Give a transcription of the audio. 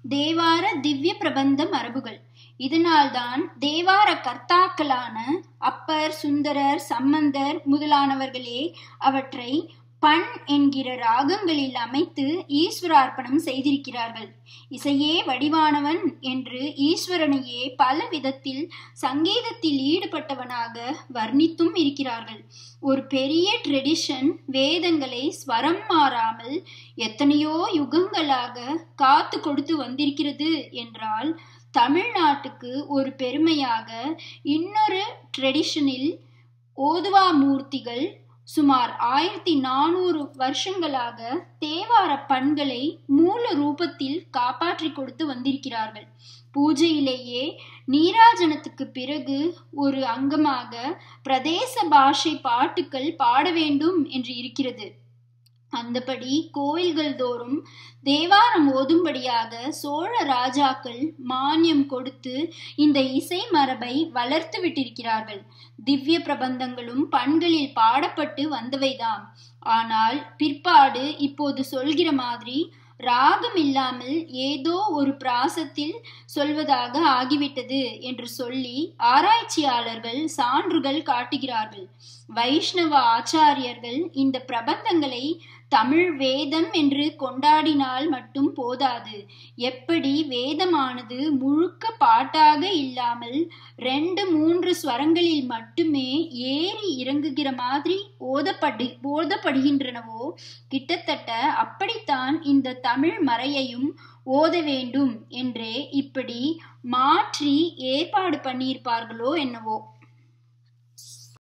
தேவார திவ்ய பிரபந்த மரபுகள் இதனால்தான் தேவார கர்த்தாக்களான அப்பர் சுந்தரர் சம்பந்தர் முதலானவர்களே அவற்றை பண் என்கிற ராகங்களில் அமைத்து ஈஸ்வரார்ப்பணம் செய்திருக்கிறார்கள் இசையே வடிவானவன் என்று ஈஸ்வரனையே பல விதத்தில் சங்கீதத்தில் ஈடுபட்டவனாக வர்ணித்தும் இருக்கிறார்கள் ஒரு பெரிய ட்ரெடிஷன் வேதங்களை ஸ்வரம் மாறாமல் எத்தனையோ யுகங்களாக காத்து கொடுத்து வந்திருக்கிறது என்றால் தமிழ்நாட்டுக்கு ஒரு பெருமையாக இன்னொரு ட்ரெடிஷனில் ஓதுவா மூர்த்திகள் சுமார் ஆயிரத்தி நானூறு வருஷங்களாக தேவார பண்களை மூல ரூபத்தில் காப்பாற்றி கொடுத்து வந்திருக்கிறார்கள் பூஜையிலேயே நீராஜனத்துக்கு பிறகு ஒரு அங்கமாக பிரதேச பாஷை பாட்டுக்கள் பாட வேண்டும் என்று இருக்கிறது அந்தபடி கோயில்கள் தோறும் தேவாரம் ஓதும்படியாக சோழ ராஜாக்கள் மானியம் கொடுத்து இந்த இசை மரபை வளர்த்து விட்டிருக்கிறார்கள் திவ்ய பிரபந்தங்களும் பண்களில் பாடப்பட்டு வந்தவைதாம் ஆனால் பிற்பாடு இப்போது சொல்கிற மாதிரி ராகம் இல்லாமல் ஏதோ ஒரு பிராசத்தில் சொல்வதாக ஆகிவிட்டது என்று சொல்லி ஆராய்ச்சியாளர்கள் சான்றுகள் காட்டுகிறார்கள் வைஷ்ணவ ஆச்சாரியர்கள் இந்த பிரபந்தங்களை தமிழ் வேதம் என்று கொண்டாடினால் மட்டும் போதாது எப்படி வேதமானது முழுக்க பாட்டாக இல்லாமல் ரெண்டு மூன்று ஸ்வரங்களில் மட்டுமே ஏறி இறங்குகிற மாதிரி ஓதப்படு ஓதப்படுகின்றனவோ கிட்டத்தட்ட அப்படித்தான் இந்த தமிழ் மறையையும் ஓத வேண்டும் என்றே இப்படி மாற்றி ஏற்பாடு பண்ணியிருப்பார்களோ என்னவோ